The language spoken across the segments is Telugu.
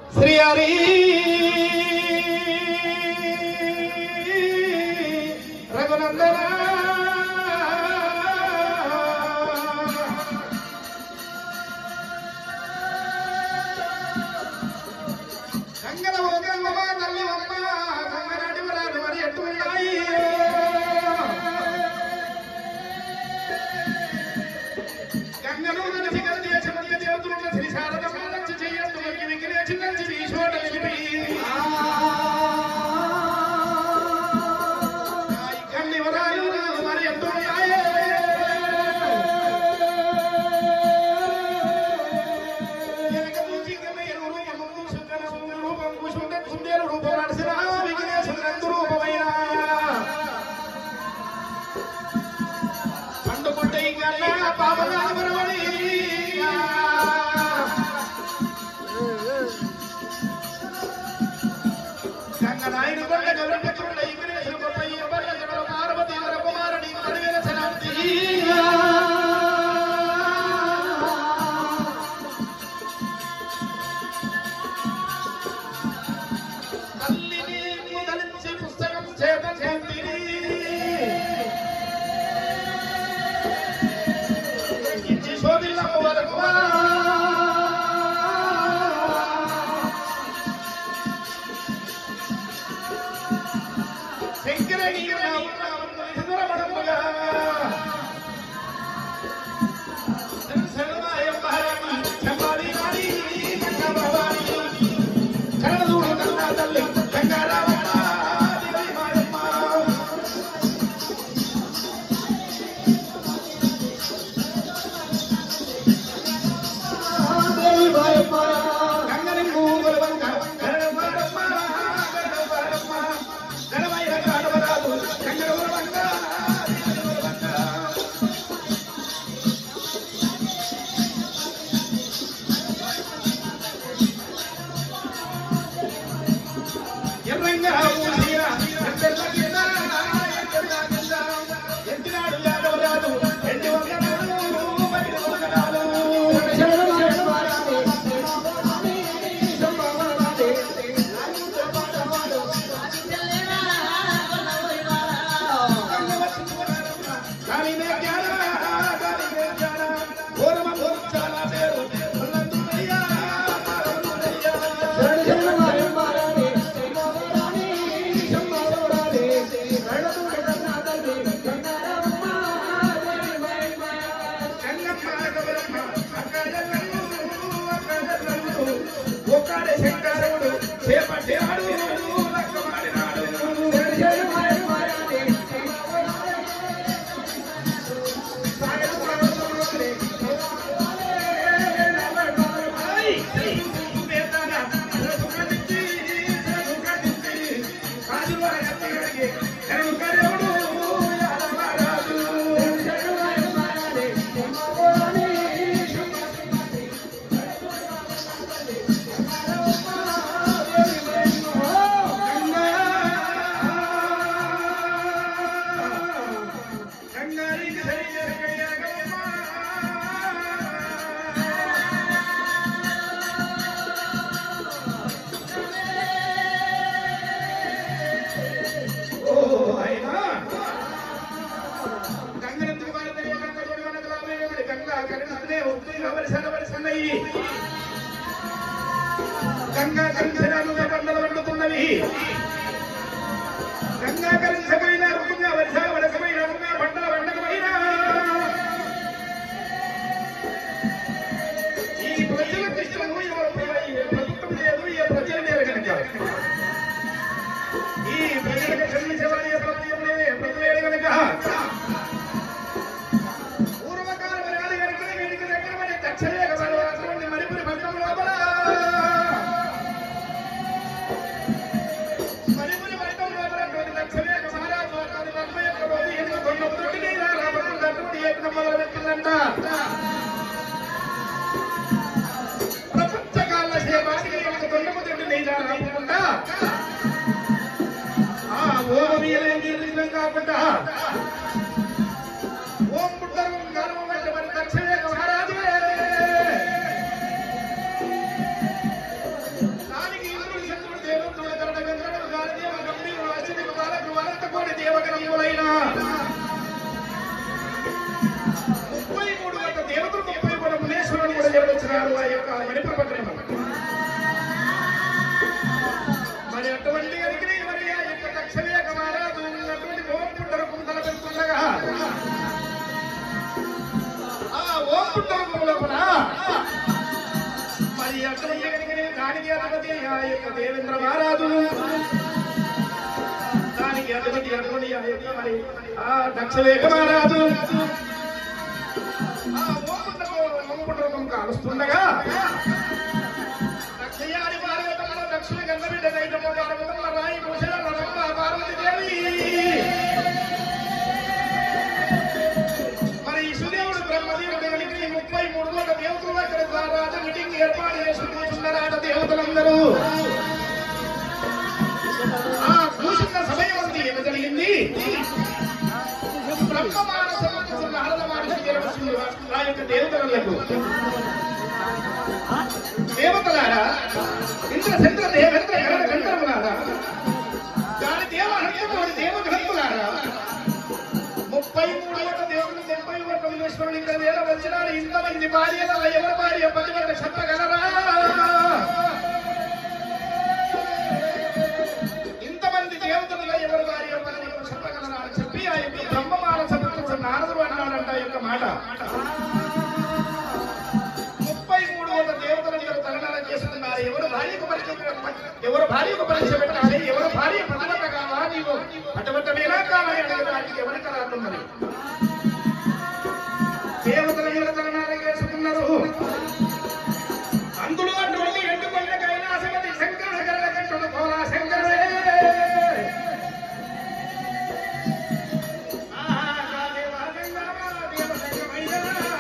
శ్రీ హరి రఘునందన గంగల ఓ గంగమ్మ తల్లి అమ్మ గంగనాటి వరాలు మరి ఎట్టున్నాయి గంగలో నడిచి గంగ చేతున్న చేతులున్న శ్రీ శారదమ్మ నడిచి చెయ్యొద్దు మనకి విఘ్నేశి నడిచి ఈశ్వర గండి వరాలు మరి ఎట్టున్నాయి వెనక నుంచి గమయ్య రూపం ముందు సుందర సుందర రూపం కుసుందర సుందర రూపం నడిసిన విఘ్నేశ నందు రూపమైన పండుకుంట ఇంకా పాపనామరమణి గంగనాయుడు కొండ గౌరవ విఘ్నేశుడు గొప్ప ఈ బల్ల జగల పార్వతీ వర కుమారుడి కడిగిన శనాబ్ది తల్లిని ముదలించి పుస్తకం చేత చేతిని ఇచ్చి శోధిల్లమ్మ వరకు శంకరని సుందరమణముగా శరణమాయం మహారాణి చంపాలి రాణి భవాని కరణదూడు కరుణా తల్లి గంగారామమ్మ దేవి మాయమ్మ గంగని మూగలవంక గరణమారమ్మ గరణమారమ్మ గణమైన కాడవరాలు గంగరవరవంక గంగరవరవంక ఎర్రంగా ఊసిన ఎంతెల్ల కింద, ఎంతెల్ల కింద, ఎంతినాడు యాదవరాజు, ఎంటి వందనాలు, బయట వందనాలు. గాలి మేఘాల, గాలి మేఘాల, ఘోరమ ఘోరించాల పేరు, మల్లందునయ్యా, మల్లందునయ్యా. ఒక్కడే శంకరుడు చేపట్టినాడు లక్కమాడినాడు గంగా కలిసినాలుగా పంటలు పండుతున్నవి గంగా కలిసిపోయిన రుణంగా వర్ష వలసమైన రుణంగా పంటలు పండకపోయినా ఈ ప్రజలకు ఇష్టము ఎవరు ప్రభుత్వం లేదు ఏ ప్రజల మీద కనుక ఈ ప్రజలకు క్షమించబడి ఏ ప్రభుత్వం లేదు ఏ ప్రభుత్వం లేదు కనుక పూర్వకాలం నాడు కనుక వీటికి దగ్గర పడి దక్షిణ అటువంటి మరిపురి పట్టణం లోపల మరిపురి పట్టణం లోపల అటువంటి దక్షిణ మహారాజు నలభై ఒక్క రోజు వచ్చినారు ఆ యొక్క మణిపుర పట్టణం మరి అటువంటి అడిగిన మరి ఆ యొక్క దక్షిణ మహారాజు ఉన్నటువంటి ఓపుండర కుందల పెడుతుండగా ఆ ఓపుండర లోపల మరి అటువంటి అడిగిన దానికి అధిపతి ఆ యొక్క దేవేంద్ర మహారాజు దానికి అధిపతి అటువంటి ఆ యొక్క మరి ఆ దక్షిణ మహారాజు ఆ ఓపుండకు ఓపుండరకం కాలుస్తుండగా దక్షయాని పార్వతమ్మ దక్షిణ గంగబిడ్డ దైతమ్మ పార్వతమ్మ రాయి భూషణ రమమ్మ పార్వతీదేవి మరి ఈ సుదేవుడు బ్రహ్మదేవుడు దేవునికి ముప్పై మూడు కోట్ల దేవతలు అక్కడ రాజ మీటింగ్ ఏర్పాటు చేసి కూర్చున్నారాట దేవతలందరూ ఆ కూర్చున్న సమయం అంది ఏమి జరిగింది బ్రహ్మ మానస మనసు నారద మహర్షి జన్మసింహుడు ఆ యొక్క దేవతలకు దేవతలారా ఇంద్ర చంద్ర దేవేంద్ర గరణ గంధర్వులారా దాని దేవ హంతముడి దేవగ్రంథులారా ముప్పై మూడు కోట్ల దేవుడు డెబ్బై కోట్ల విశ్వరుడు ఇక్కడ వేల వచ్చినారు ఇంతమంది భార్యల ఎవరి భార్య పతివర్గ చెప్పగలరా ఇంతమంది దేవతల ఎవరి భార్య పతివర్గ చెప్పగలరా అని చెప్పి ఆ యొక్క బ్రహ్మ మానస పుత్రుడు నారదుడు అన్నాడంట ఆ యొక్క మాట ముప్పై మూడు వందల దేవతలు ఎవరు తలనాల చేస్తున్నారు ఎవరు భార్యకు పరిచయం ఎవరు భార్యకు పరిచయం పెట్టాలి ఎవరు భార్య పతివత కావా నీవు పతివతమేనా కావాలి అడగడానికి ఎవరికి రాకున్నది దేవతలు ఎవరు తలనాల చేసుకున్నారు అందులో అటువంటి ఎండుకొండ కైలాసపతి శంకరుడు గల్ల కంటుడు కోలా శంకరుడే ఆహా, దేవా, దేవా, దేవ సంగమయ్యా.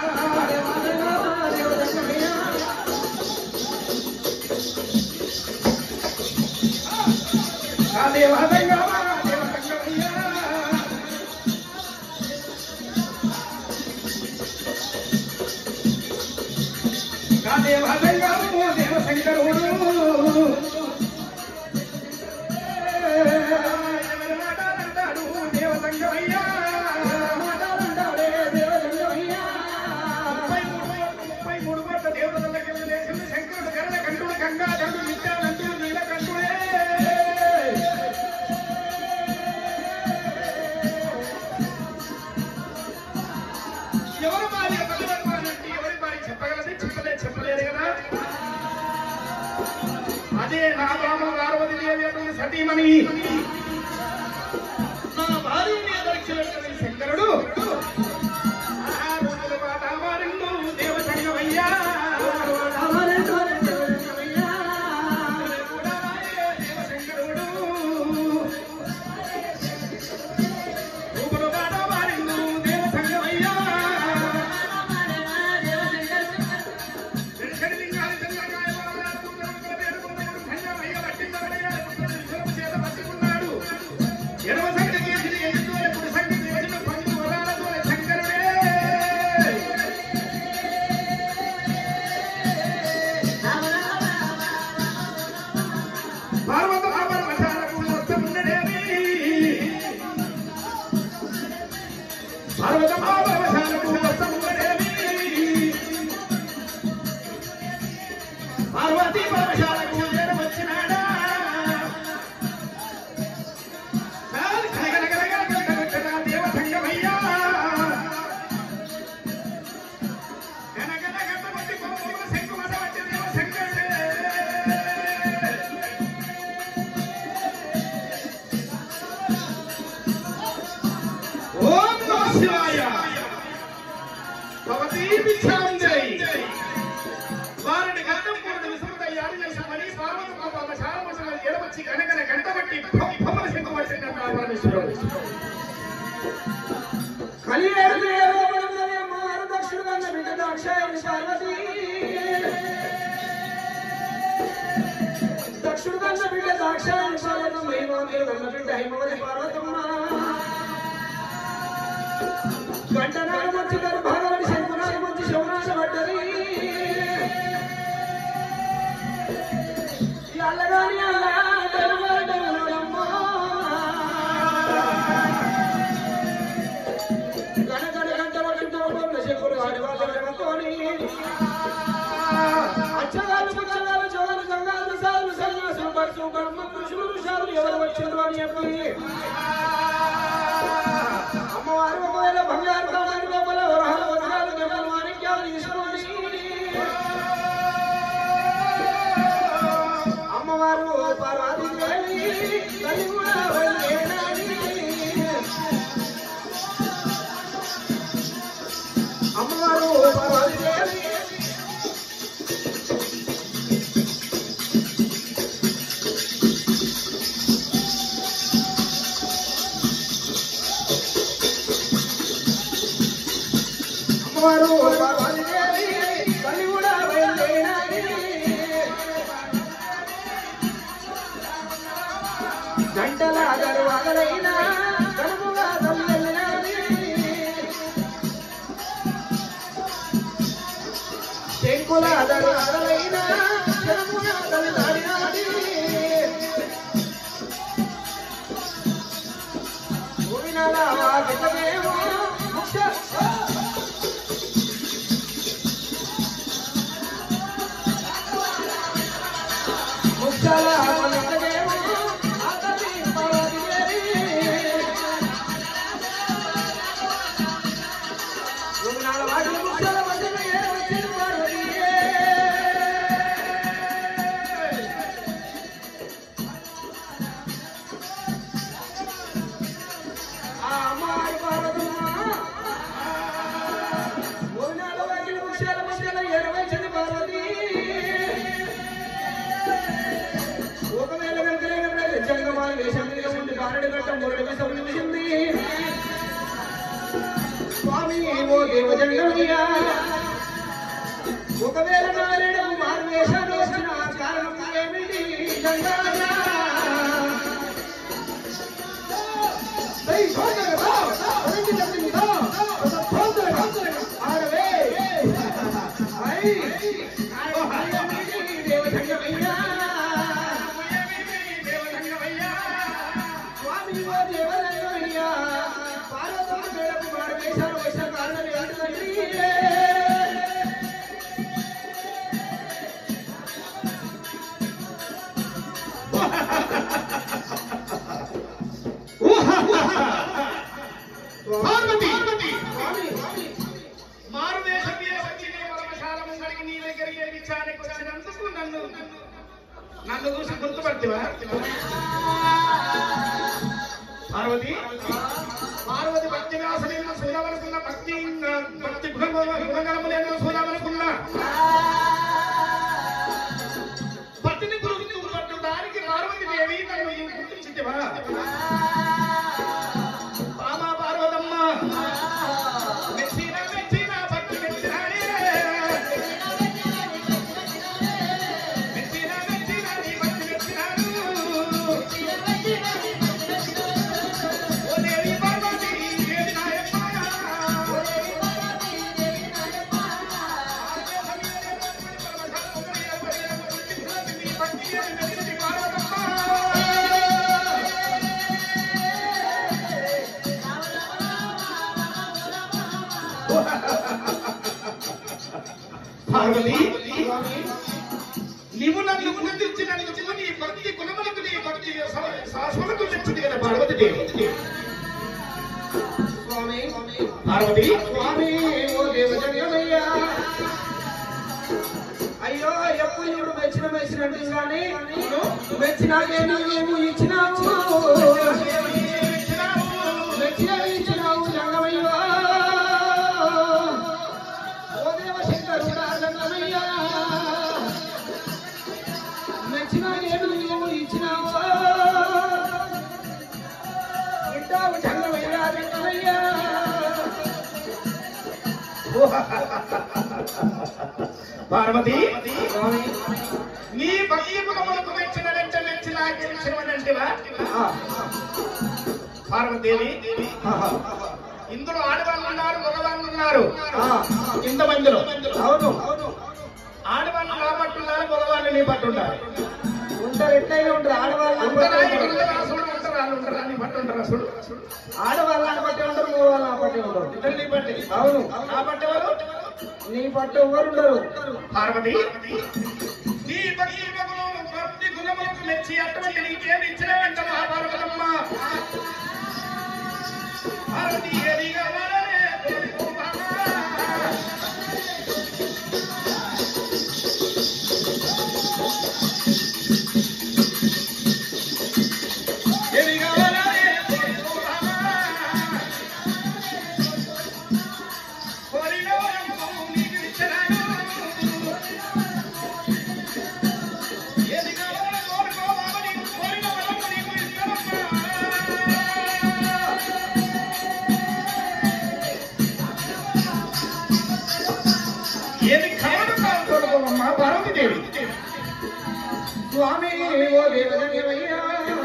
శంకరుడు కరణ కంటుడు గంగా కంటుడు నిత్యానంతుడు నీలకంఠుడే ఎవరు భార్య పతివర్గాలంటే ఎవరి భార్య చెప్పగలది చెప్పలే చెప్పలేరు కదా అదే నా బామ పార్వతి దేవి అటువంటి సతీమణి నా భార్య మీద శంకరుడు ఆ రోజుల మాట మారిండు దేవ సంగమయ్యా కూడా వాడే దేవ శంకరుడు రూపుల మాట మారిండు దేవ సంగమయ్యా పార్వతీ పరమశాలకు జనం వచ్చినాడా సార్ కనకనకనకనకనకన దేవ సంగమయ్యా కనకనకనకనకన కొమ్ముల శంకుమత వచ్చి దేవ సంగమే. ఓం నమః శివాయ భవతీ పిచ్చాంజై వారిని గంధం పూర్తి విసురుత యాడి చేశామని పార్వతమ్మ పాప శారమసల ఎడవచ్చి కనకన గంటబట్టి భమ్మల శంకు పట్టిందంట ఆ పరమేశ్వరుడు దక్షుడు కన్న బిడ్డ దాక్షాయని పార్వతమ్మ మహిమాంతులు కన్న బిడ్డ హైమవతి పార్వతమ్మ గంటనాడు వచ్చి గర్భాగరని శంకునాడు వచ్చి శవనాడు పడ్డది అల్లగాని అల్ల గర్భాగరమ్మ. గణగణ గంట పట్టి తోటంలో శంకులు ఆడి వాళ్ళ వెనకోని అచ్చగాలు పుచ్చగాలు జోగలు జంగాలు సాలు సన్యాసులు పడుచు కర్మ పురుషులు ఋషాలు ఎవరు వచ్చిండ్రు అని చెప్పి అమ్మవారు ఒకవేళ బంగారు కామాని లోపల వరహాల వజ్రాలు గెమ్మలు మాణిక్యాలు తీసుకొని అమ్మవారు పార్వతీదేవి తల్లి కూడా బయలుదేరాలి. అమ్మవారు పార్వతీదేవి అమ్మవారు పార్వతీదేవి తల్లి కూడా బయలుదేరాలి. గంటల గరువగలైన గనుముగా తల్లెల్లినాది. శంకుల గరువగలైన గనుముగా తల్లినాడినాది. భూమినల వాకిటమేమో ముఖ్య ముక్కల మనకమేమో ఆకలి పరదిలేరి. భూమినాల వాకిలి ముక్కల మధ్యన ఏ వచ్చిన పార్వతీయే. ఆ అమ్మవారి పార్వతమ్మ భూమినాల వాకిలి ముక్కల మధ్యన ఏ వచ్చిన పార్వతీ ఒకవేళ వెంకటేశ్వర జంగమాల వేషం మీద ఉండి బారడి గట్టం బొరడి వేషం చూసింది స్వామి ఓ దేవ జంగమయ్యా ఒకవేళ నారాయణ మారు వేషాలు వచ్చిన కారణం ఏమిటి జంగమయ్యా ఏయ్, సోదర, రా, రా, ఒలింగి తప్పింది, రా. సోదర, సోదర, ఆడవే. ఐ, కారణం ఏమిటి, దేవ జంగమయ్యా స్వామి ఓ దేవరంగమయ్యా పార్వతమ్మ మేడకు మారు వేషాలు వచ్చిన కారణం ఏమిటి తండ్రి? పార్వతి స్వామి, మారువేషం మీద వచ్చి నీ పరమశాల ముంగడికి నీ దగ్గరికి ఎదిగించానికి వచ్చినందుకు నన్ను నన్ను చూసి గుర్తుపడుతువా పార్వతి పార్వతి భక్తి వ్యాసలేమో చూడవనుకున్న భక్తి భక్తి గుణగణములేమో చూడవనుకున్నా భక్తిని గురించి పట్టు దానికి పార్వతి దేవి నన్ను ఈ గుర్తించితివా బామా పార్వతమ్మ మెచ్చిన మెచ్చిన భక్తి మెచ్చినాడే మెచ్చిన మెచ్చిన నీ భక్తి మెచ్చినాడు ఓ దేవి పార్వతి దేవి నాయమ్మ నీ భక్తి మెచ్చింది పార్వతమ్మ పార్వతి నీవు నన్ను గుర్తించినందుకు నీ భక్తి గుణములకు నీ భక్తి శాశ్వతకు తెచ్చింది కదా పార్వతి దేవి స్వామి పార్వతి స్వామి ఓ దేవజంగమయ్యా అయ్యో ఎప్పుడు ఇప్పుడు మెచ్చిన మెచ్చినట్టు కానీ మెచ్చినాకే నువ్వేమో ఇచ్చినావు మెచ్చిన ఇచ్చినావు జంగమయ్యో ఓ దేవశంకరుడా జంగమయ్యా మెచ్చినాకే నువ్వేమో ఇచ్చినావు ఇద్దావు జంగమయ్యా జంగమయ్యా పార్వతి స్వామి నీ భక్తి గుణములకు మెచ్చిన నెచ్చ మెచ్చిన గెలిచినవనంటివా ఆ, పార్వతీదేవి ఆహా. ఇందులో ఆడవాళ్ళు ఉన్నారు మగవాళ్ళు ఉన్నారు ఆ, ఇంతమందిలో అవును అవును ఆడవాళ్ళు నా పట్టున్నారు మగవాళ్ళు నీ పట్టుంటారు ఉంటారు ఎట్లయినా ఉంటారు ఆడవాళ్ళని బట్టి ఉంటారు. అసలు ఉంటారు వాళ్ళు ఉంటారు నీ పట్టుంటారు అసలు ఆడవాళ్ళని బట్టి ఉంటారు మగవాళ్ళని బట్టి ఉంటారు ఇద్దరు నీ పట్టి అవును నా పట్టేవారు నీ పట్టు ఎవరుండరు పార్వతి నీ భక్తి గుణములు భక్తి గుణములకు మెచ్చి అటువంటి నీకేమి ఇచ్చినవంట మహాపార్వతమ్మ పార్వతి ఏది కావాలనే కోరుకోమా. ఏది కావాలనే కోరుకోమా. కోరిన వరము నీకు ఇచ్చినాను. ఏది కావాలో కోరుకోమా, నీకు కోరిన వరము నీకు ఇస్తానమ్మా. ఏది కావాలో కోరుకోమమ్మా పార్వతీదేవి స్వామి ఓ దేవదేవయ్యా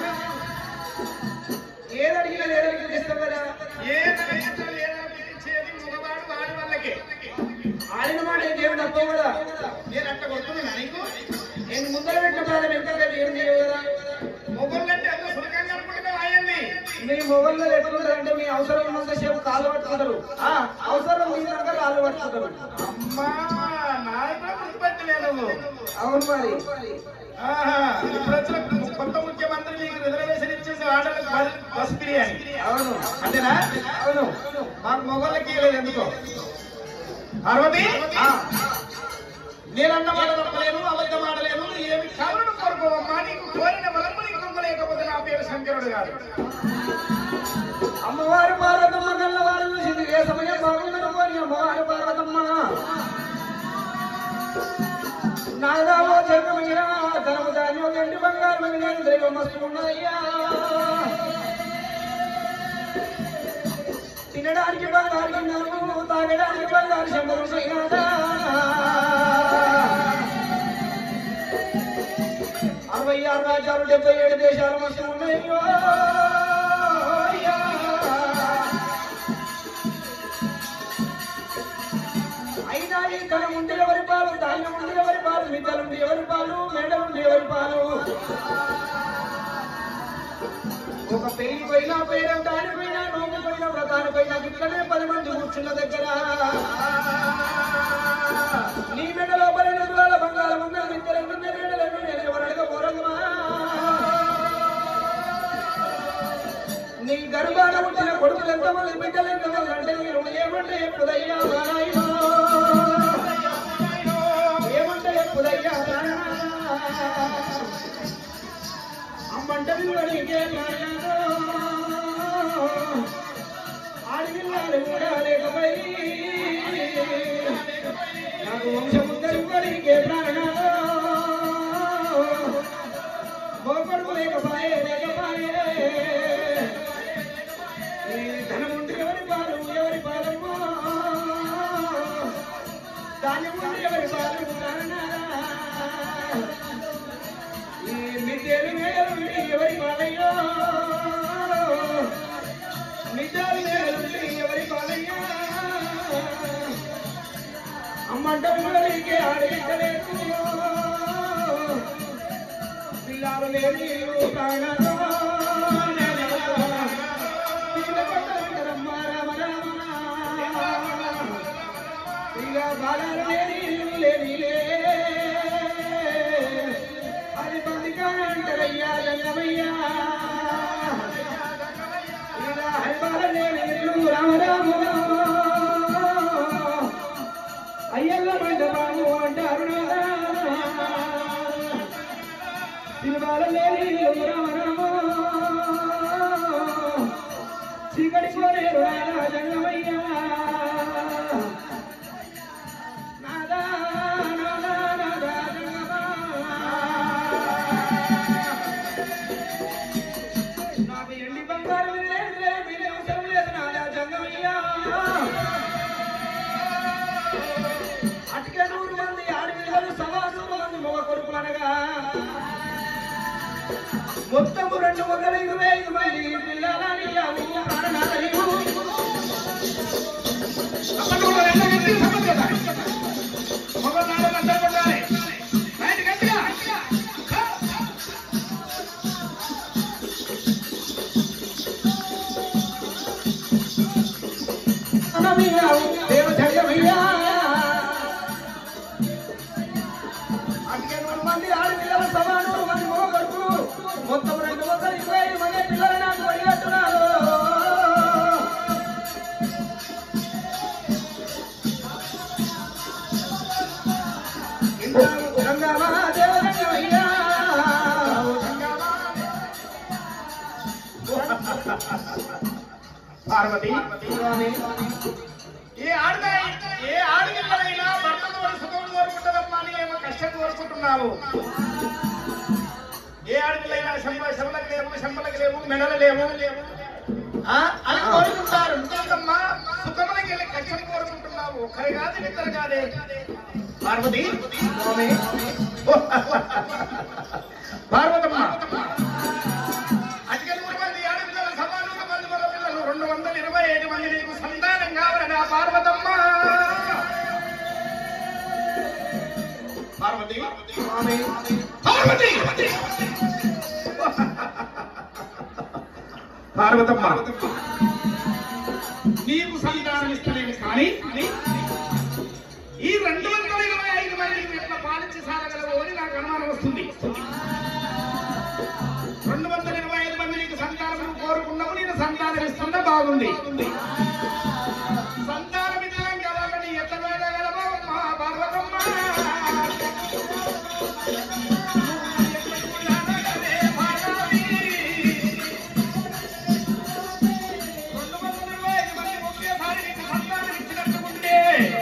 ఏదడిగినా లేదడిగిన ఇస్తాం కదా ఏదైనా లేదా పిలిచేది మగవాడు వాడి వల్లకే ఆడిన మాట దేవుడు తప్పవు కదా నేను అట్ట కొడుతున్నా నీకు నేను ముందర పెట్టిన బాధ వెనకాల ఏం చేయవు కదా మొగోళ్ళంటే అంత సులకంగా అనుకుంటున్నావు ఆయన్ని మీ మొబైల్లో ఎట్లుంటారంటే మీ అవసరం ఉన్నంత సేపు కాళ్ళు పట్టుకుంటారు ఆ అవసరం మీదాక కాళ్ళు పట్టుకుంటారు అమ్మా నాయన గుర్తుపట్టలేదు అవును మరి ఆహా ఇప్పుడు వచ్చిన కొత్త ముఖ్యమంత్రి మీకు రిజర్వేషన్ ఇచ్చేసి ఆటలకు బస్- బస్ బిర్యానీ అవును అంతేనా అవును మాకు మొగోళ్ళకి ఇవ్వలేదు ఎందుకో పార్వతి ఆ, నేనన్న మాట తప్పలేను అబద్ధం ఆడలేను ఏమి కావాలని కోరుకోవమ్మా నీకు కోరిన బలము నీకు ఇవ్వలేకపోతే నా పేరు శంకరుడు గారు అమ్మవారు పార్వతమ్మ కల్లవారు చూసింది ఏ సమయం బాగుందని కోరి అమ్మవారు పార్వతమ్మ నాదావో జగమయ్యా ధనము ధాన్యం గండి బంగారం నేను దైవం వస్తున్నాయ్యా తినడానికి బంగారు గిన్నెలు తాగడానికి బంగారు శంభరు శ్రీనాథా అరవై ఆరు రాజ్యాలు డెబ్బై ఏడు దేశాలు వస్తూ ఉన్నాయో అయినా ఈ ధనం ఉండి ఎవరి పాలు ధాన్యం ఉండి ఎవరి పాలు మిద్దలుండి ఎవరి పాలు మేడలుండి ఎవరి పాలు ఒక పెళ్లి పోయినా పేరు దానిపైనా నోము పోయినా వ్రతానిపైనా ఇట్లనే పది మంది కూర్చున్న దగ్గర నీ మెడలో పది నిరుల బంగారం ఉన్న నిద్రెందు మెడలను నేను ఎవరు అడగబోరమ్మా నీ గర్భాన పుట్టిన కొడుకులు ఎంతమంది బిడ్డలు ఎంతమంది అంటే మీరు ఏమంటే ఎప్పుడయ్యా నారాయణ ఏమంటే ఎప్పుడయ్యా నారాయణ అమ్మంటే నీకే నారాయణ ఆడపిల్లలు కూడా లేకపోయి నాకు వంశముద్దరికే ప్రాణ మోకొడుకు లేకపాయే లేకపాయే ఈ ధనముండి ఎవరి పాలు ఎవరి పాలమ్మో ధాన్యముండి ఎవరి పాలు నాన్న ఈ మిద్దెలు మేడలు ఎవరి పాలయ్యో మిద్దెలు మేడలు ఎవరి పాలయ్యో అమ్మంట పిల్లలకి ఆడబిడ్డలేదు పిల్లలు లేని ఇల్లు కానరా పిల్ల కొట్టరమ్మ రామ రామ ఇక బాలాలు లేని ఇల్లు లేనిలే అది బందికానంటారయ్యా జంగమయ్యా ఇక హరిబాల లేని ఇల్లు రామరాము అయ్యల్ల మండపాము అంటారు నాదా. సినిమాల లేని ఇల్లు రామరాము చీకటి కోరేరు రాజా జంగమయ్యా నాదా నాదా నాదా జంగమా నాకు ఎండి బంగారం లేదు మీరే అవసరం లేదు నాదా జంగమయ్యా అటుకే నూరు మంది ఆడపిల్లలు సవా నూరు మంది మగ కొడుకులు అనగా మొత్తము రెండు వందల ఇరవై ఐదు మంది పిల్లలని ప్రాణాలయు తప్పకుండా వెళ్ళగలిగి సమస్యత. మొగోళ్ళందరూ అందరూ కొట్టాలి. రైట్ గట్టిగా. దేవ జగమయ్యా పార్వతి స్వామి ఏ ఆడద ఏ ఆడపిల్లైనా భర్తతో సుఖం కోరుకుంటుందమ్మా అని ఏమో కష్టం కోరుకుంటున్నావు ఏ ఆడపిల్లైనా శంబ శంబలకు లేవు శంబలకు లేవు మెడలు లేవు ఆ? అని కోరుకుంటారు ఎందుకమ్మా సుఖములకి వెళ్ళి కష్టం కోరుకుంటున్నావు ఒకరి కాదు ఇద్దరు కాదే పార్వతి స్వామి పార్వతమ్మ అటుకలు మూడు మంది ఆడపిల్లల సమానంగా మంది మరో పిల్లలు రెండు వందల ఇరవై ఐదు మంది నీకు సంతానం కావాలని ఆ పార్వతమ్మ పార్వతి స్వామి పార్వతి పార్వతమ్మ నీకు సంతానం ఇస్తలేము కానీ ఈ రెండు వందల ఇరవై ఐదు మందిని ఎట్లా పాలించి సాగగలవు అని నాకు అనుమానం వస్తుంది రెండు వందల ఇరవై ఐదు మంది నీకు సంతానం కోరుకున్నావు నేను సంతానం ఇస్తున్నా బాగుంది సంతానం ఇద్దరం కలగని ఎట్లా వెళ్ళగలవా అమ్మా పార్వతమ్మ రెండు వందల ఇరవై ఐదు మంది ఒకేసారి నీకు సంతానం ఇచ్చినట్టుకుంటే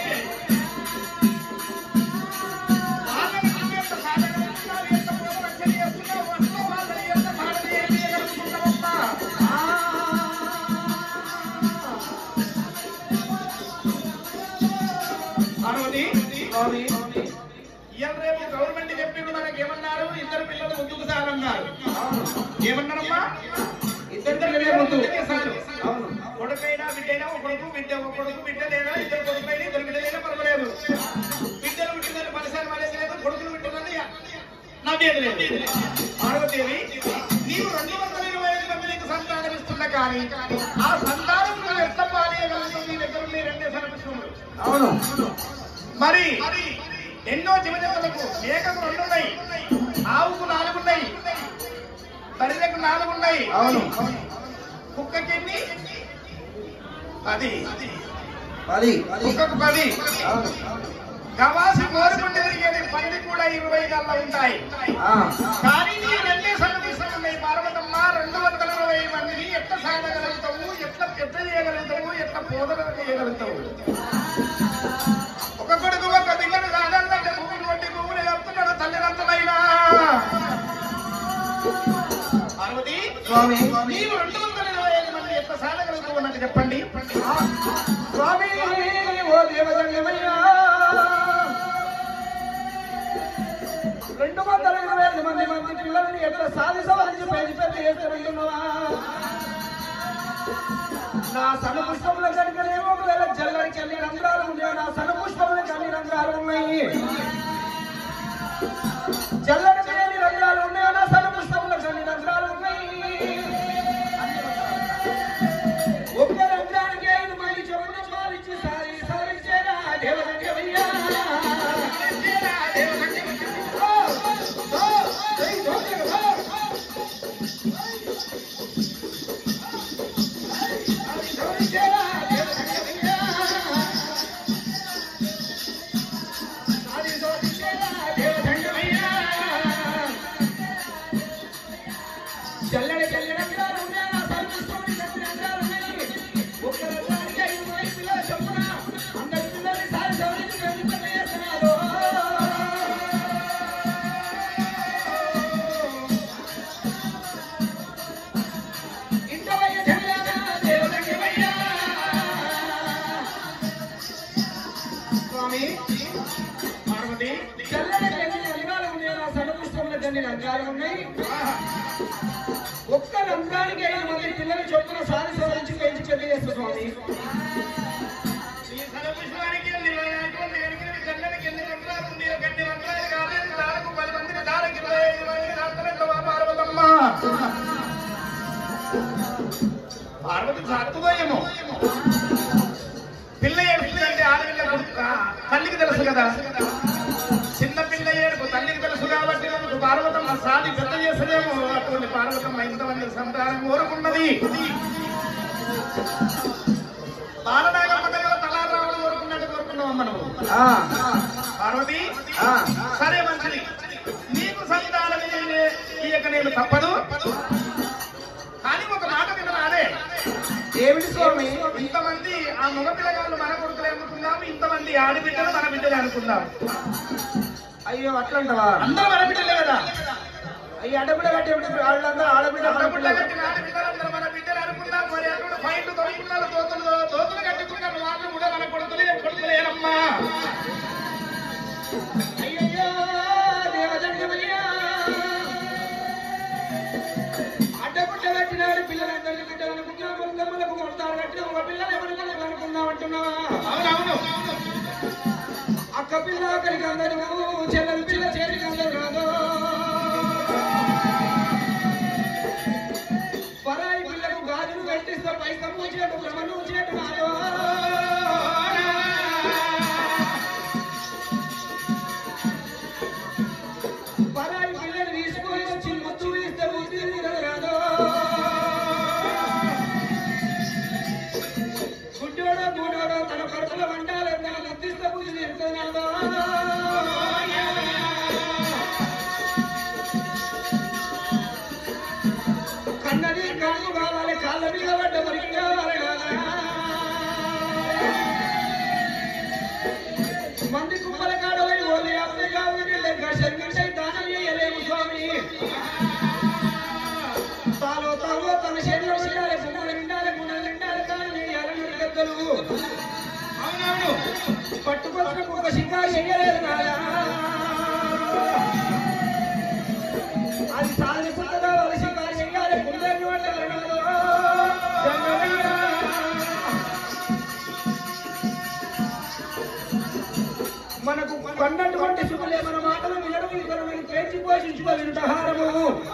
స్వామి గవర్నమెంట్ చెప్పిండు మనకి ఏమన్నారు ఇద్దరు పిల్లలు ముందుకు సాగన్నారు ఏమన్నారమ్మా ఇద్దరు పిల్లలే ముందు ముందుకే సాగు. అవును కొడుకైనా బిడ్డైనా ఒక కొడుకు బిడ్డ ఒక కొడుకు బిడ్డ లేదా ఇద్దరు కొడుకైనా ఇద్దరు బిడ్డలైనా పర్వాలేదు బిడ్డలు బిడ్డలని పరిసరం అనేది లేదు కొడుకులు బిడ్డలని నాదేది లేదు పార్వతీదేవి నీవు రెండు వందల ఇరవై ఐదు మంది నీకు సంతానం ఇస్తున్నా కానీ ఆ సంతానం నువ్వు ఎట్లా పాలేయగలుగుతావు నీ దగ్గర ఉండే రెండే సర్వస్వములు అవును మరి ఎన్నో జీవజంతులకు మేకకు రెండు ఉన్నాయి ఆవుకు నాలుగు ఉన్నాయి బర్రెకు నాలుగు ఉన్నాయి అవును కుక్కకి ఎన్ని పది పది కుక్కకు పది అవును గవాసి కోరుకుంటే తిరిగేది పంది కూడా ఇరవై గల్లా ఉంటాయి ఆ, కానీ నీ రెండే సన్నిధిస్తాయి ఉన్నాయి పార్వతమ్మ రెండు వందల ఇరవై మందిని ఎట్లా సాగగలుగుతావు ఎట్లా ఎట్ల చేయగలుగుతావు ఎట్లా పోదన చేయగలుగుతావు ఒక కొడుకు ఒక బిడ్డను కాదంటే భూమిని వంటి భూమిని కప్పుతున్నాడు తల్లిదండ్రులైనా పార్వతి స్వామి నీవు రెండు వందల ఇరవై ఐదు మంది ఎట్లా సాగగలుగుతావు నాకు చెప్పండి స్వామి ఓ దేవదండమయ్యా రెండు వందల ఇరవై ఐదు మంది మంది పిల్లల్ని ఎట్లా సాధించవలని పెళ్లి పెద్ద చేస్తానంటున్నావా నా సన పుష్పముల కనుకనేమో ఒకవేళ జల్లడికి వెళ్ళి రంధ్రాలు ఉన్నాయి నా సన పుష్పములకు అన్ని రంధ్రాలు ఉన్నాయి జల్లడికి ఎన్ని రంధ్రాలు ఉన్నాయో నా సన పుష్పములకు అన్ని రంధ్రాలు ఉన్నాయి ఒక్క రంధ్రానికి ఐదు మంది చొప్పున పాలించి సారి సారించేరా దేవదండమయ్యా చల్లడి చల్లడి రంధ్రాలు ఉన్నాయి నా సర్వస్వామి చల్లడి రంధ్రాలు ఉన్నాయి ఒక్క రంధ్రానికి ఐదు మంది పిల్లలు చొప్పున అందరి పిల్లల్ని సారి సవరించి వెంటనే చేస్తున్నారు ఇంటవయ్య చల్లారా దేవదండమయ్యా స్వామి పార్వతి చల్లడి గండి రంగాలు ఉన్నాయి నా సర్వస్వాముల గండి రంగాలు ఉన్నాయి ఒక్క రంగానికి ఐదు మంది పిల్లలు చొప్పున సారి సవరించి పెంచి పెళ్లి చేస్తారు స్వామి ఈ సర్వపుష్పానికి ఎన్ని అటువంటి ఎనిమిది గంటలకి ఎన్ని రంధ్రాలు ఉన్నాయో గండి రంధ్రాలు కాలేదు దానికి పది మందిని దానికి ఇరవై ఐదు మంది దాంట్లో పార్వతమ్మ పార్వతి సాత్తుదో ఏమో పిల్ల ఏడుస్తుందంటే ఆడపిల్ల కొడుకు తల్లికి తెలుసు కదా చిన్న పిల్ల ఏడుపు తల్లికి తెలుసు కాబట్టి మనకు పార్వతమ్మ సాది పెద్ద చేసలేమో అటువంటి పార్వతమ్మ ఇంతమంది సంతానం కోరుకున్నది బాలనాగమ్మ దగ్గర తలారావుడు కోరుకున్నట్టు కోరుకున్నాం మనము ఆ, పార్వతి ఆ, సరే మంచిది నీకు సంతానం ఇయ్యక నేను తప్పదు కానీ ఒక మాట వినరాదే ఏ ఏమిటి స్వామి ఇంతమంది ఆ మగ పిల్లగాళ్ళు మన కొడుకులు అనుకుందాం ఇంతమంది ఆడబిడ్డలు మన బిడ్డలు అనుకుందాం అయ్యో అట్లంటవా అందరూ మన బిడ్డలే కదా అయ్యి అడబిడ్డ కట్టి వాళ్ళందరూ ఆడబిడ్డ ఆడబిడ్డ కట్టిన ఆడబిడ్డలు అందరూ మన బిడ్డలు అనుకుందాం మరి అక్కడ ఫైట్లు తొలగించాలి దోతులు దోతులు కట్టుకున్న వాళ్ళు కూడా మన కొడుకులే కొడుకులేనమ్మా అయ్యయ్యో దేవదండమయ్యా అడ్డగుడ్డ కట్టినాడు పిల్లలందరినీ బిడ్డలు అనుకున్నా బొంగమ్మలకు కొడతాడు కట్టిన ఒక పిల్లలు ఎవరికైనా అనుకుందాం అంటున్నావా అవునవును అక్క పిల్ల అక్కడికి అందరూ చెల్లెలు పిల్ల చేతికి అందరు కాదు పరాయి పిల్లకు గాజులు కట్టిస్తే పైసలు మూచేటు భ్రమను చేటు కాదు పరాయి పిల్లని తీసుకొని వచ్చి ముత్తు వేస్తే బుద్ధి తీరదు కాదు గుడ్డోడో గూడోడో తన కడుపుల వండాలి తన ముద్దిస్తే బుద్ధి తీరుతుంది కాదు కన్నది కన్ను కావాలి కాళ్ళ మీద పడ్డ మరికి కావాలి కాదా మంది కుప్పల కాడవై ఓలి అప్పుడే కావాలి లెక్క శర్మించై దానం చేయలేము స్వామి తాలో తాలో తన శరీరం ఉండాలి పువ్వులు నిండాలి గుణాలు నిండాలి కాళ్ళు వేయాలి గద్దలు అవునవును పట్టుకొచ్చిన ఒక షికారు చేయలేదు నాదా అది సాధి పుట్టదో అది షికారు చేయాలి కుందరిని పట్టగలడు మనకు కన్నటువంటి శుభలే మన మాటలు వినడం ఇతరులను పేర్చి పోషించుకో వింటహారము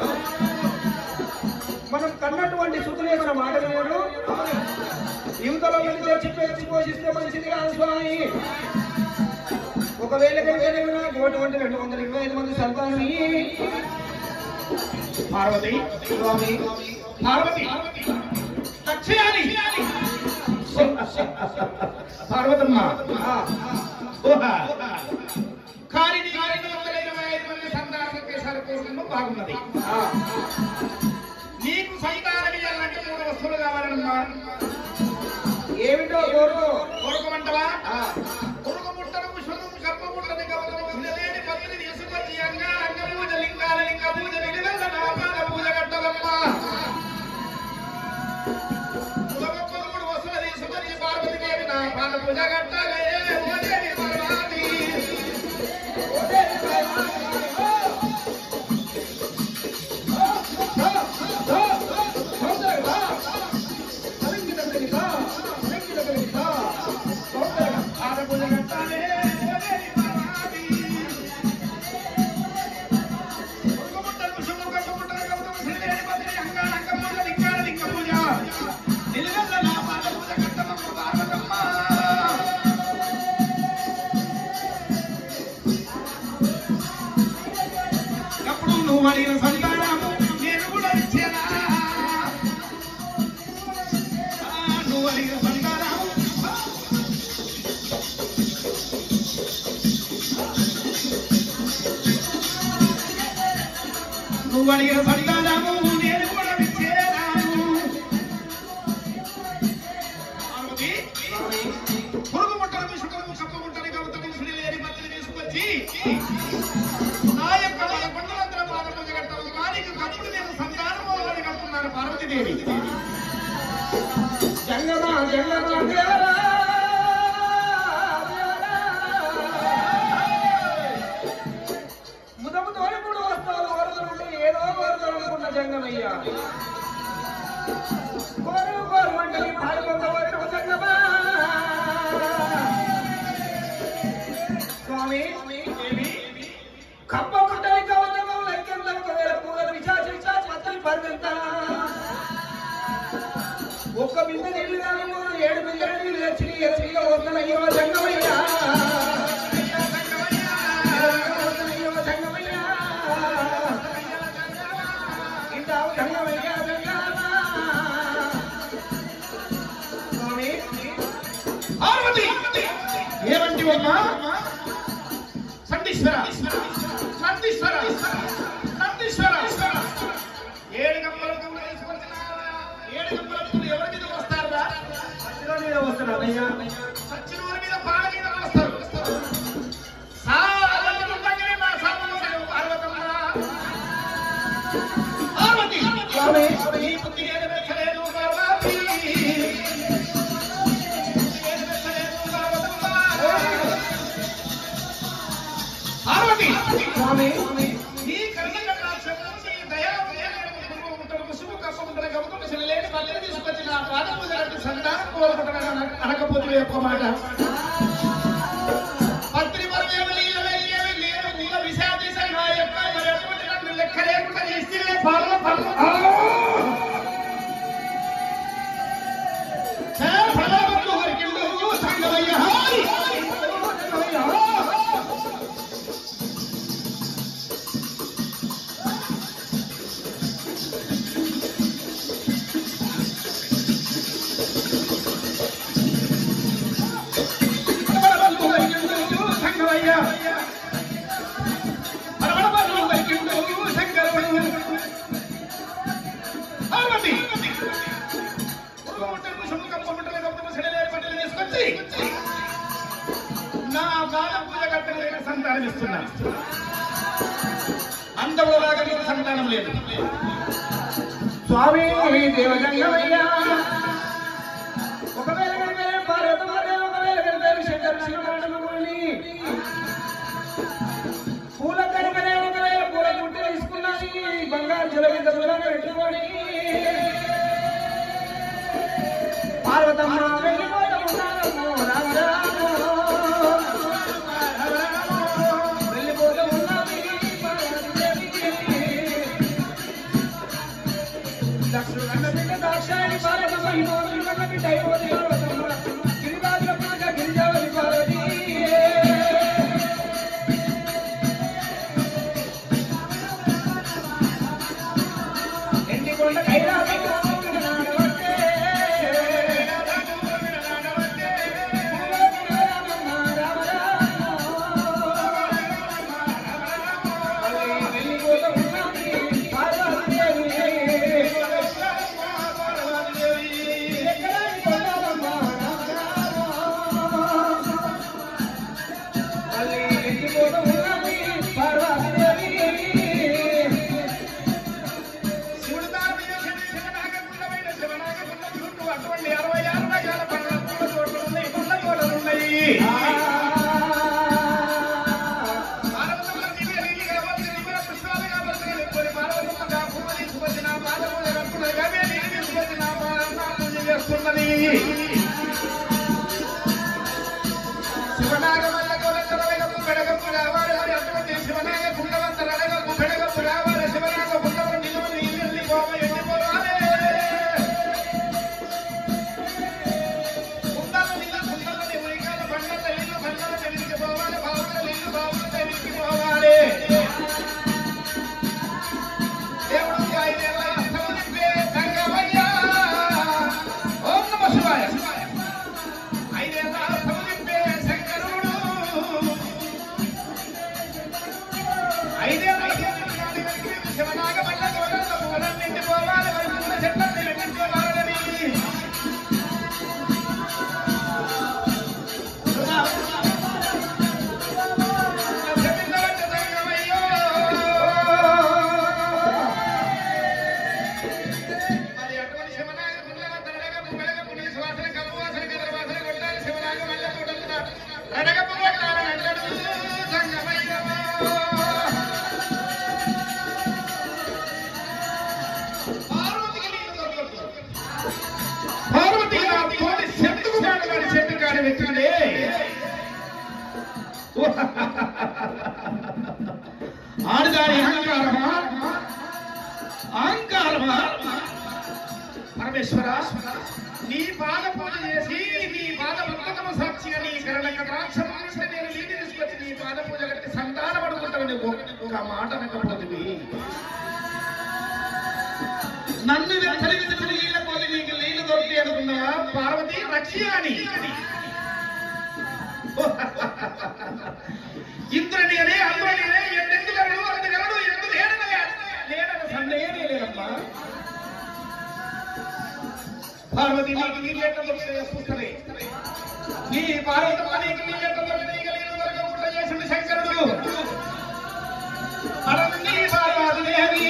మనం కన్నటువంటి శుద్ధులే మన మాట వినడు యువతలో తెచ్చి పేర్చి పోషిస్తే మంచిది కాదు స్వామి ఒకవేళ కనుక కోటి వంటి రెండు వందల ఇరవై ఐదు మంది సంతానం పార్వతి స్వామి పార్వతి దక్షిణాని పార్వతమ్మ ఆ, ఊహ. కాలిని రెండు వందల ఇరవై ఐదు మంది సంతానానికి సరిపోతుందో బాగున్నది ఆ, నీకు సంతానం ఇవ్వాలంటే మూడు వస్తువులు కావాలమ్మా ఏమిటో కోరుకో కొడుకుమంటవా ఆ, కొడుకు ముట్టను పుష్పము కప్ప ముట్టని గవలము వినలేని పత్రిని తీసుకొచ్చి అంగా రంగ పూజ లింగాల లింగ పూజ నిలువెల్ల నాపాద పూజ కట్టవమ్మా కులగొప్పలు మూడు వస్తువులు తీసుకొని పార్వతీదేవి నా పాద పూజ కట్టాలే ఓ దేవి పార్వతి. పాద పూజ కట్టాలే ఓ దేవి పార్వతి. కొడుకు ముట్టను పుష్పము కప్ప ముట్టని గవలము వినలేని పత్రిని అంగా రంగ పూజ లింగాల లింగ పూజ నిలువెల్ల నాపాద పూజ కట్టవమ్మ పార్వతమ్మ. అప్పుడు నువ్వు అడిగిన సంతానము నేను కూడా ఇచ్చేనా ఆ, నువ్వు అడిగిన సంతానము నువ్వు అడిగిన సంతానము నేను కూడా ఇచ్చేనాను పార్వతి, పురుగు ముట్టను విసుకము కప్ప ముట్టని గౌతమి సుడి లేని మధ్యని తీసుకొచ్చి నా యొక్క మన కొండలంతర పాద పూజ కట్టడం వారికి కప్పుడు నేను సంతానము అని కట్టున్నాను పార్వతీదేవి జంగమా జంగమా దేవరా ముదము తోడుకుడు వస్తావు వరదలుంటే ఏదో వరదలు అనుకున్న జంగమయ్య కోరు కోరు మంటలి పాల్గొంద వరకు జంగమా స్వామి కప్ప ముట్టలి కవచము లైక్యంలో ఒకవేళ పూల విచారించా పత్తలు పర్వంతా ఒక్క బిందె నీళ్లు కాలేమో ఏడు బిందెల నీళ్లు తెచ్చి ఎరపిగా వద్దనయ్యో జంగమయ్య వద్దనయ్యో జంగమయ్య ఇంటావు జంగమయ్య జంగమ స్వామి పార్వతి ఏమంటివమ్మా సందీశ్వర సందీశ్వర సందీశ్వర ఏడు గంపల పువ్వులు తీసుకొచ్చిన ఏడు గంపల పువ్వులు ఎవరికి వస్తారా స్వామయ్య సచ్చిన వారి మీద పాల మీద రాస్తారు సాగలుండగానే మా సామర్థ్యం పార్వతమ్మ. పార్వతి స్వామి నీ బుద్ధి ఏది మెచ్చలేదు పార్వతి. ఏది మెచ్చలేదు పార్వతమ్మ. పార్వతి స్వామి నీ కర్ణక రాక్షసుడు, నీ దయా దయగల ముట్టడు ముసుగు కప్పముందర గమకుడు సిలలేని పల్లెని తీసుకొచ్చి నా పాదము జరటి సంతానం కోరుకుంటున్నాను అనకపోతే ఒక్క మాట పత్రి పరమేమ లీల వెయ్యేవి లీల మూల విషాదీశ నా యొక్క మరి అటువంటి నన్ను లెక్క లేకుండా చేస్తే పాలన పర్వ భగవంతుడు వరికిండు సంగమయ్య హాయ్ భగవంతుడు వరికిండు సంగమయ్య భగవంతుడు వరికిండు శంకరుడు పార్వతి నా బాల పూజ కట్టలేక సంతానం ఇస్తున్నా అందముల లాగా నీకు సంతానం లేదు స్వామి దేవగంగమయ్య ఒకవేళ కనుక పార్వతమ్మ ఒకవేళ కనుక శంకరుని పూల కనుకనే ఒకవేళ పూల గుట్ట తీసుకున్నది బంగారు జల మీద దూరంగా పెట్టుకొని పార్వతమ్మ వెళ్ళిపోతాము రామ వెళ్ళిపోతూ ఉన్నది పార్వతీదేవికి. దక్షుడు కన్న బిడ్డ దాక్షాయణి పార్వతమ్మ హిమోదులు కన్న బిడ్డ హిమోది పార్వతమ్మ గిరిరాజుల పూజ గిరిజావతి పార్వతి ఎండికొండ కైలాసం నాడవట్టే. రామ రామ రామ. మళ్ళీ వెళ్ళిపోతూ ఉన్నది పార్వతీదేవి. ఎక్కడానికి కొండలమ్మ రామ రామ. మళ్ళీ వెళ్ళిపోతూ ఉన్నది పార్వతీదేవి. శివుడు దారి మీద శివుడు శివనాగకుండమైన శివనాగకుండ చుట్టూ అటువంటి అరవై ఆరు రకాల పండ్ల పూల తోటలు ఉన్నాయి పండ్ల తోటలు ఉన్నాయి పార్వతమ్మ దివ్య నీలి కావాలి దివ్య పుష్పాలు కావాలి కొన్ని పార్వతమ్మ పూల తీసుకొచ్చి నా పాద పూజ కట్టుకున్నది అవే నీళ్ళు తీసుకొచ్చి నా పా- నా పూజ చేస్తున్నది శివనాగమల్ల కొలెత్తరడగపు పెడగపు రావాలి అది అటువంటి శివనాగ కుండవంత రడగపు పెడగపు రావాలి శివనాగ కుండవ నిలువ నీళ్ళు పోవ ఎండిపోవాలి కుండల నీళ్ళ కుండల ఉరికాల బండల నీళ్ళు బండల చెవికి పోవాలి బావుల నీళ్ళు బావుల చెవికి పోవాలి దేవుడు ఐదేళ్ళ అష్టమునిపే సంగమయ్య ఓం నమ శివాయ ఐదేళ్ళ అష్టమునిపే శంకరుడు ఐదేళ్ళ శివనాగ బండ తోటల్లో పూలన్నింటి పోవాలి వైకుంఠ చెట్లన్నీ వెంటిపోవాలని పార్వతికి నా తోటి చెట్టుకు కాడు వాడి చెట్టు కాడు వెతుకుడే ఆడదాని అహంకారమా అహంకారమా పరమేశ్వర నీ పాద పూజ చేసి నీ పాద భక్తమ సాక్షిగా నీ కరణక ద్రాక్షం అంటే నేను నీటి తీసుకొచ్చి నీ పాద పూజ కట్టి సంతానం పడుకుంటావు నువ్వు ఒక మాట అనకపోతుంది నన్ను వెంటనే నీళ్ళ పోలి నీకు నీళ్లు దొరికి అనుకున్నావా పార్వతి రక్షియాని ఇంద్రుని అనే అందుని అనే ఎందెందుగలడు అందుగలడు ఎందు లేడనగా లేడన సందేహమే లేదమ్మా పార్వతి నీకు నీళ్ళెట్ట దొరికితే చూస్తలే నీ పార్వతమ్మ నీకు నీళ్ళెట్ట దొరికితే ఇక నేను దొరకకుండా చేసిండు శంకరుడు మనం నీ పార్వతి దేవి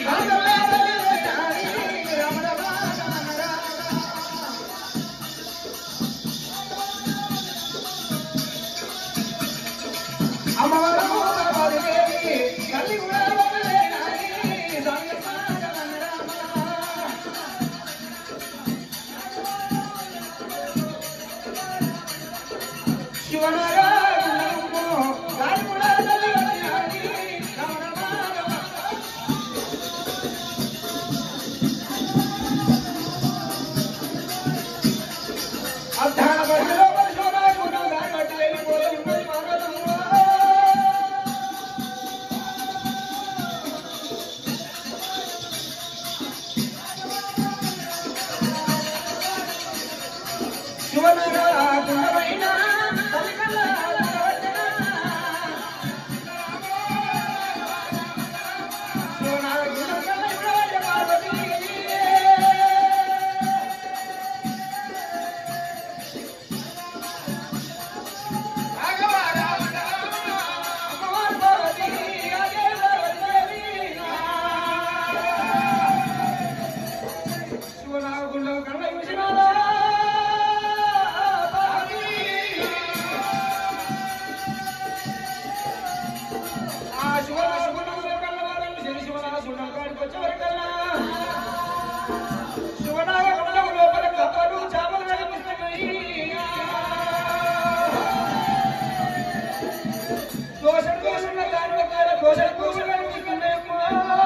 దోషం దోషం దాని దోషం దోషం కనిపిస్తున్నాయమ్మా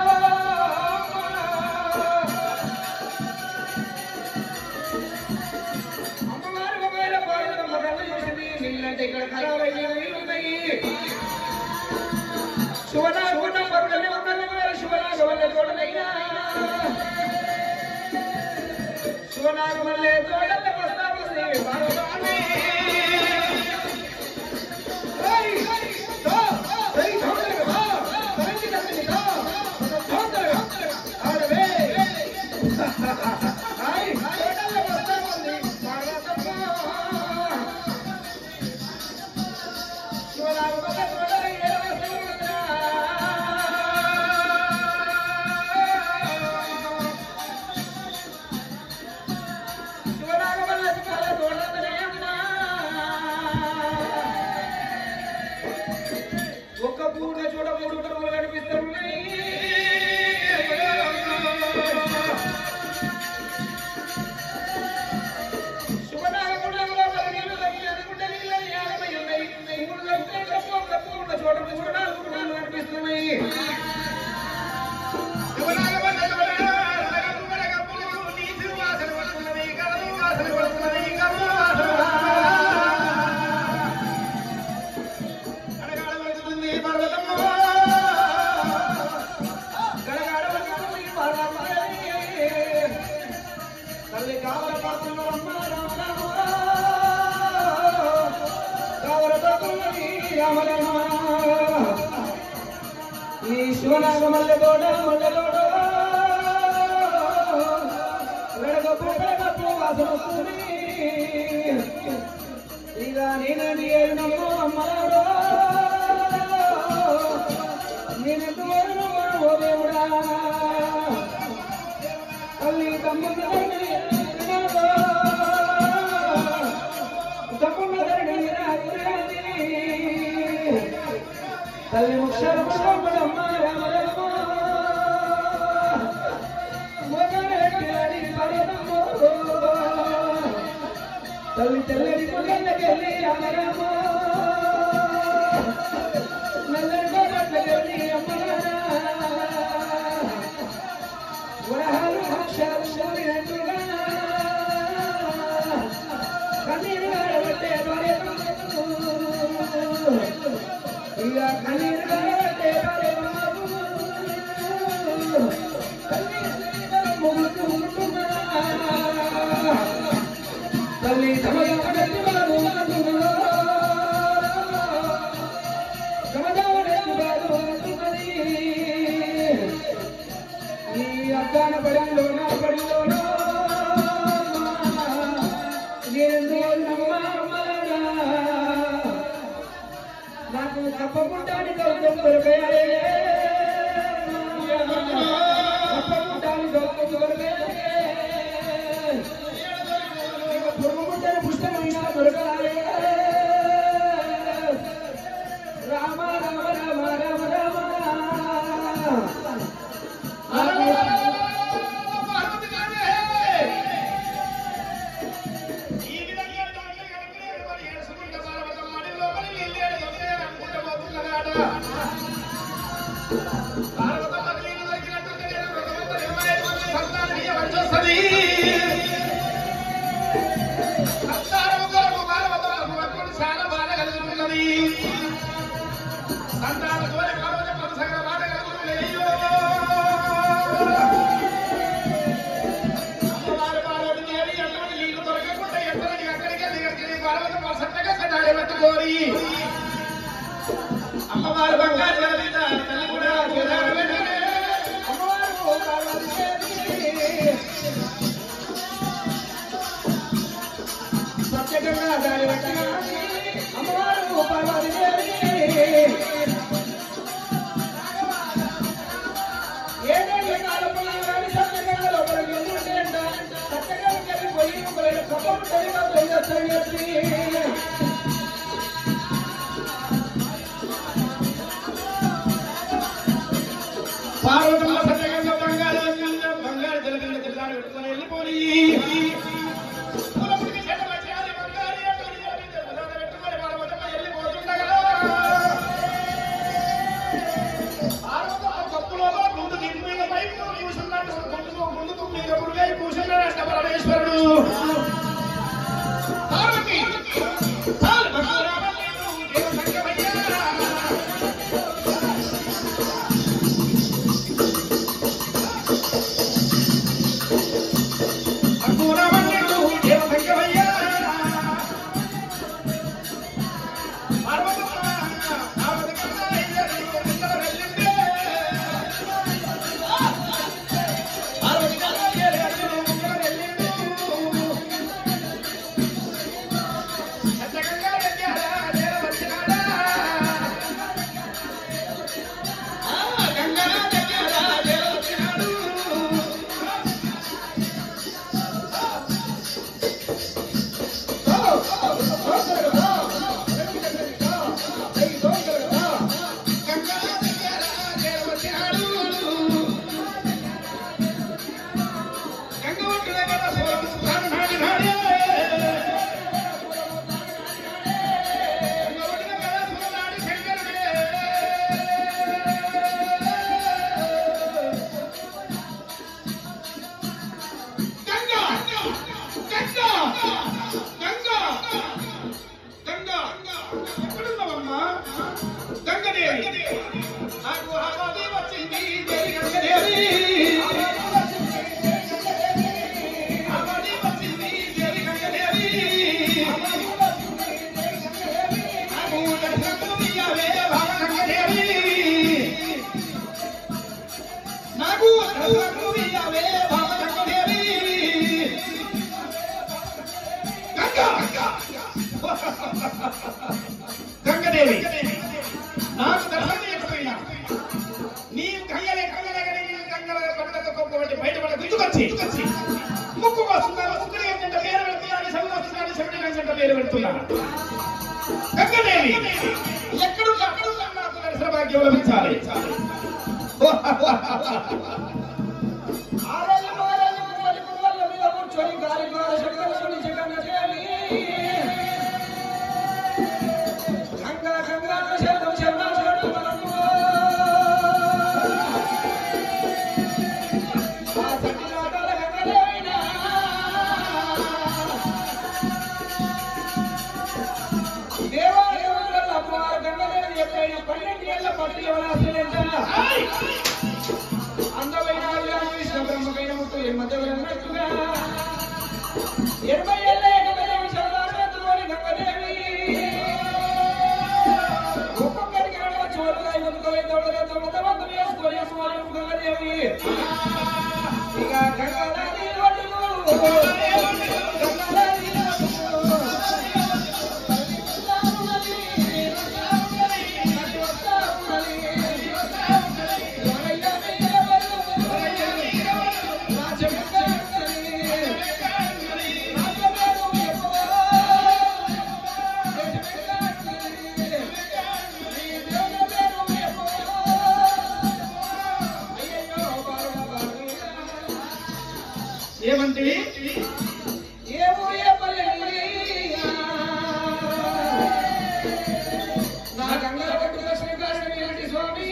అమ్మవారు ఒకవేళ పార్వతమ్మ కళ్ళు చూసింది నీళ్ళంటే ఇక్కడ ఖరాబ్ అయ్యి ఉన్నాయి శివనాగుణ పరుగల్లి ఉన్నది ఒకవేళ శివనాగ వల్ల చూడనైనా శివనాగ వల్లే చూడల్ల వస్తామని పార్వతమ్మే ఏయ్ దో ఏయ్ ధోడలు దా తరంగి తరంగి దా ధోడలు ఆడవే ఆయ్ చూడల్ల వస్తామని పార్వతమ్మ శివనాగ వల్ల చూడనైనా శివనాగ వల్ల చూడనైనా ఒక్క పూట చూడ మూడు కరువులు కనిపిస్తున్నాయి శుభనాగకుండంలో పది నీళ్లు తగ్గి అనుకుంటే నీళ్ళు యాభై ఉన్నాయి మూడు తగ్గితే తప్పు తప్పు ఉన్న చోట మూడు నాలుగు నాలుగు కనిపిస్తున్నాయి గడగడ వస్తుంది పరమయ్యే. తల్లి కావల పాత్రలో అమ్మ రామ రామ. కావల పాత్రలోని రామ రామ. ఈ శివనాగ మల్లె తోట మల్లె తోట వెడగప్పు వెడగప్పు వాసన వస్తుంది ఇక నేనండి ఏడునమ్మో అమ్మలారో నేనెందు ఏడునమ్మో ఓ దేవుడా తల్లి తమ్ముడు తమ్ముడు తల్లి ముక్షర పుష్పమ్మ రామ రామ మొదలెట్టి పడదమ్మో తల్లి తెల్లడి కొండలకెళ్ళి రామ రామ నల్లడి కొండలకెళ్ళి అమ్మ వరహాలు అక్షరాలు శూన్యంటుగా కన్నీరు గారబట్టే పర్యటనకు ఇక కన్నీరు గారబట్టే పర్యటనకు తల్లి సమయానికి బాబు సమయానికి బాబు ఈ అద్దాన పడంలో నా పడిలోనో కప్పకుంటాని గౌతం దొరకాయే కప్పకుంటాని గౌతం దొరకాయే పురుగుముట్టని పుస్తకమైన దొరకరాలే రామ రామ రామ రామ రామ పార్వతి గారే! ఈ విధంగా దాంట్లో కనుకనే మరి ఏడుచుకుంటే పార్వతమ్మ అడవి లోపలికి వెళ్ళాడు. దొంగ అనుకుంటూ పోతున్నదాట. పార్వతమ్మకు నీళ్ళు దొరికినట్టుంటే నేను వ్రతమంతా నిర్వహించుకుని సంతానం ఇయ్యవలసి వస్తది. సంతానము కొరకు పార్వతమ్మకు భక్తుడు చాలా బాధ కలుగుతున్నది. సంతాన కోరి పార్వతమ్మకు సకల బాధ కలుగుతున్నది. అయ్యో! అమ్మవారు పార్వతి దేవి అటువంటి నీళ్లు దొరకకుండా ఎక్కడికి అక్కడికి దిగతిని పార్వతమ్మ సత్తగా కట్టాలి పెట్టుకోరి అమ్మవారు బంగారు జలబిడ్డ తల్లి కూడా గోదావరి వెంటనే అమ్మవారు పార్వతీదేవి సత్యగంగా దారి వెంటనే అమ్మవారు పార్వతీదేవి ఏడేళ్ళ కాలంలో కానీ సత్యగంగ లోపలికి వెళ్ళిందంట సత్యగంగకి వెళ్ళిపోయి ఒకవేళ కప్పం తెలియక వెళ్ళొచ్చి పార్వతమ్మ సత్తగా బంగారు బంగారు జలబిడ్డ జిల్లాను పెట్టుకొని వెళ్ళిపోయి పూలపుడికి చెడ్డ వచ్చేయాలి బంగారు అటువంటి జలబిడ్డ జిల్లాను పెట్టుకొని పార్వతమ్మ వెళ్ళిపోతుండగా పార్వతమ్మ కప్పులో ముందు దీని మీద పైపు కూర్చున్నట్టు ముందుకు ముందుకు మీద పురుగై కూర్చున్నాడంట పరమేశ్వరుడు పార్వతి చాలు భక్తురామలేదు దేవ సంగమయ్యా అక్కురమన్నడు దేవ సంగమయ్యా పార్వతమ్మ పార్వతి కన్నా ఇద్దరు ఇద్దరు వెళ్ళిందే పార్వతి కన్నా ఇద్దరు ఇద్దరు వెళ్ళిందే సత్యగంగా దగ్గర దేవ వచ్చినాడా ఆ గంగా దగ్గర దేవ వచ్చినాడు గంగా దగ్గర దేవ వచ్చినాడు గంగ ఒడ్డు దగ్గర సోము తాను నాడి నాడే గంగ ఒడ్డు దగ్గర సోము నాడి శంకరుడే గంగా గంగా గంగా గంగా ఎక్కడున్నావమ్మా గంగదేవి నాకు ఆపాది వచ్చింది దేవి గంగదేవి ఆపాది వచ్చింది దేవి గంగదేవి నాకు దర్శనము ఇయ్యవే బాల గంగదేవి నాకు దర్శనము ఇయ్యవే బాల గంగదేవి గంగా గంగదేవి నాకు దర్శనం ఇవ్వకపోయినా నీ గంగలే గంగలే గని గంగల పడక కొప్పబట్టి బయటపడ గుర్తుకొచ్చి ముక్కు వస్తున్నారు ముక్కులు ఏంటంటే పేరు పెడుతున్నారు శవులు వస్తున్నారు శవుడి గంగంట పేరు పెడుతున్నారు గంగదేవి ఎక్కడున్నా అక్కడున్నా నాకు దర్శన భాగ్యం లభించాలి ఆరేళ్ళ మొదలైన మువ్వలి మువ్వల మీద కూర్చొని గాలి గాలి శబ్దం జగన్నదేవి. గంగా గంగా శబ్దం శబ్దం శబ్దం మనము. ఆ సత్యనాథల గంగదేవినా. దేవాలయంలో అమ్మవారు గంగదేవి ఎప్పుడైనా పన్నెండు ఏళ్ళ పట్టి ఎవరాశలంట అందమైన కృష్ణ బ్రహ్మకైన ముట్టు ఈ మధ్య ఉన్నట్టుగా ఇరవై ఏళ్ళ ఏకమదేవి శరదాశ్వతులోని గంగదేవి ఒక్కొక్కరికి రెండు చోరుగా ఎందుకు తోడుగా తొమ్మిది వందలు వేసుకొని స్వామి గంగదేవి ఇక గంగదాది ఒడ్డును గంగదాది ఒడ్డును ఏమంటే ఏమో ఏ పల్లె నా గంగా పట్టు శ్రీకాశం ఏంటి స్వామి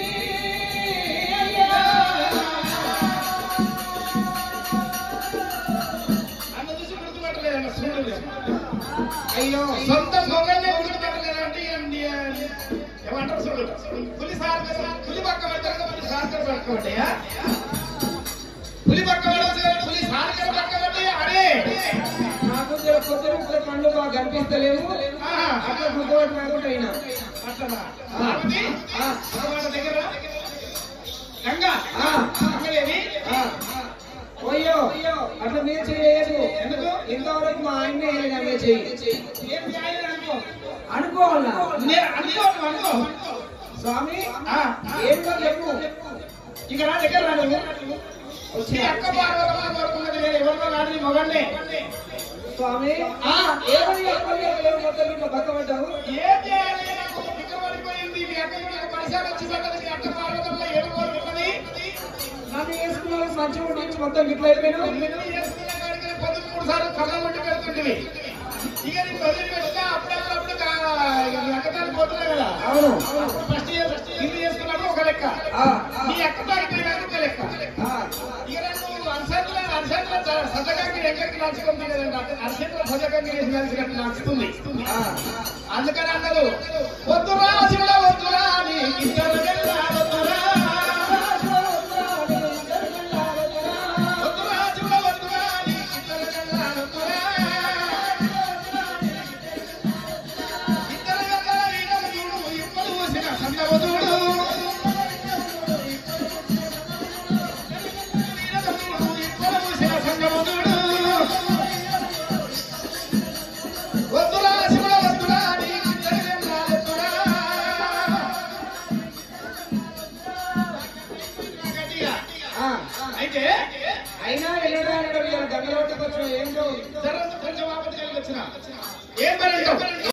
అన్న చూసి గుర్తుపట్టలేదన్న చూడలేదు అయ్యో సొంత మొగల్నే గుర్తుపట్టలేదంటే ఏంటి? ఏమంటారు చూడు పులి సార్ పులి పక్క పడతారు పులి సార్కర్ పక్క పడ్డాయా పులి పక్క పడవచ్చు పులి సార్కర్ పక్క పడ్డాయా అరే నాకు జర కొత్త రూపుల కళ్ళు బాగా కనిపిస్తలేవు ఆహా. అట్లా గుర్తుపట్టి రాకుండా అయినా అట్లనా పార్వతి ఆ. భగవాన్ దగ్గర గంగా ఆ. గంగదేవి అయ్యో అట్లా మీరు చేయలేదు ఎందుకు? ఇంతవరకు మా ఆయన్నే గంగ చెయ్యి ఏం న్యాయం అనుకో అనుకోవాలా నేను అనుకో నువ్వు అనుకో స్వామి ఆ. ఏంటో చెప్పు ఇక నా దగ్గర రా నువ్వు వచ్చి అక్క పార్వతమ్మ కోరుకున్నది నేను ఎవరితో కాదు నీ మొగన్నే స్వామి ఆ. ఏమని చెప్పాలి ఎవరు మొత్తం ఇట్లా పక్కబడ్డావు ఏం చేయాలి నాకు పిక్క పడిపోయింది మీ అక్క నాకు పరిశాలు వచ్చి పడ్డది మీ అక్క పార్వతమ్మ ఏడు కోరుకున్నది నన్ను వేసుకున్న వాళ్ళు మంచిగా ఉండి మొత్తం ఇట్లా అయిపోయినావు పెళ్లి చేసుకున్న కాడికి నేను పదమూడు సార్లు కళ్ళ కొట్టి పెడుతుంటివి ఇక నీకు వదిలి పెట్టినా అప్పుడప్పుడు మీ అక్కతానికి పోతున్నాయి కదా అవును అప్పుడు ఫస్ట్ ఇయర్ ఇల్లు చేసుకున్నప్పుడు ఒక లెక్క ఆ, మీ అక్క తాగిపోయినా ఒక లెక్క ఆ, ఇక నన్ను అరసంట్ల అరసంట్ల సజ్జగాకి ఎక్కడికి నచ్చుకుంది కదండి అరసంట్ల సజ్జగాకి వేసి నచ్చినట్టు నచ్చుతుంది ఆ. అందుకని అన్నారు వద్దురా శివుడ వద్దురా నీకు ఇద్దరు గెల్లా వద్దురా వద్దురా శివుడ వద్దురా నీకు ఇద్దరు గెల్లా వద్దురా ఇద్దరు గెల్లా ఈడముడు ఇప్పలు ఊసిన సన్నవదుడు ఇప్పలు ఊసిన సన్నవదుడు వద్దురా శివుడ వద్దురా నీకు ఇద్దరు గెల్లా వద్దురా గట్టిగా. ఆ. అయితే అయినా వెళ్ళడానికి గంగలో వచ్చిన ఏంటో తర్వాత కొంచెం ఆపత్తి కలిగి వచ్చిన ఏం పని అంటావు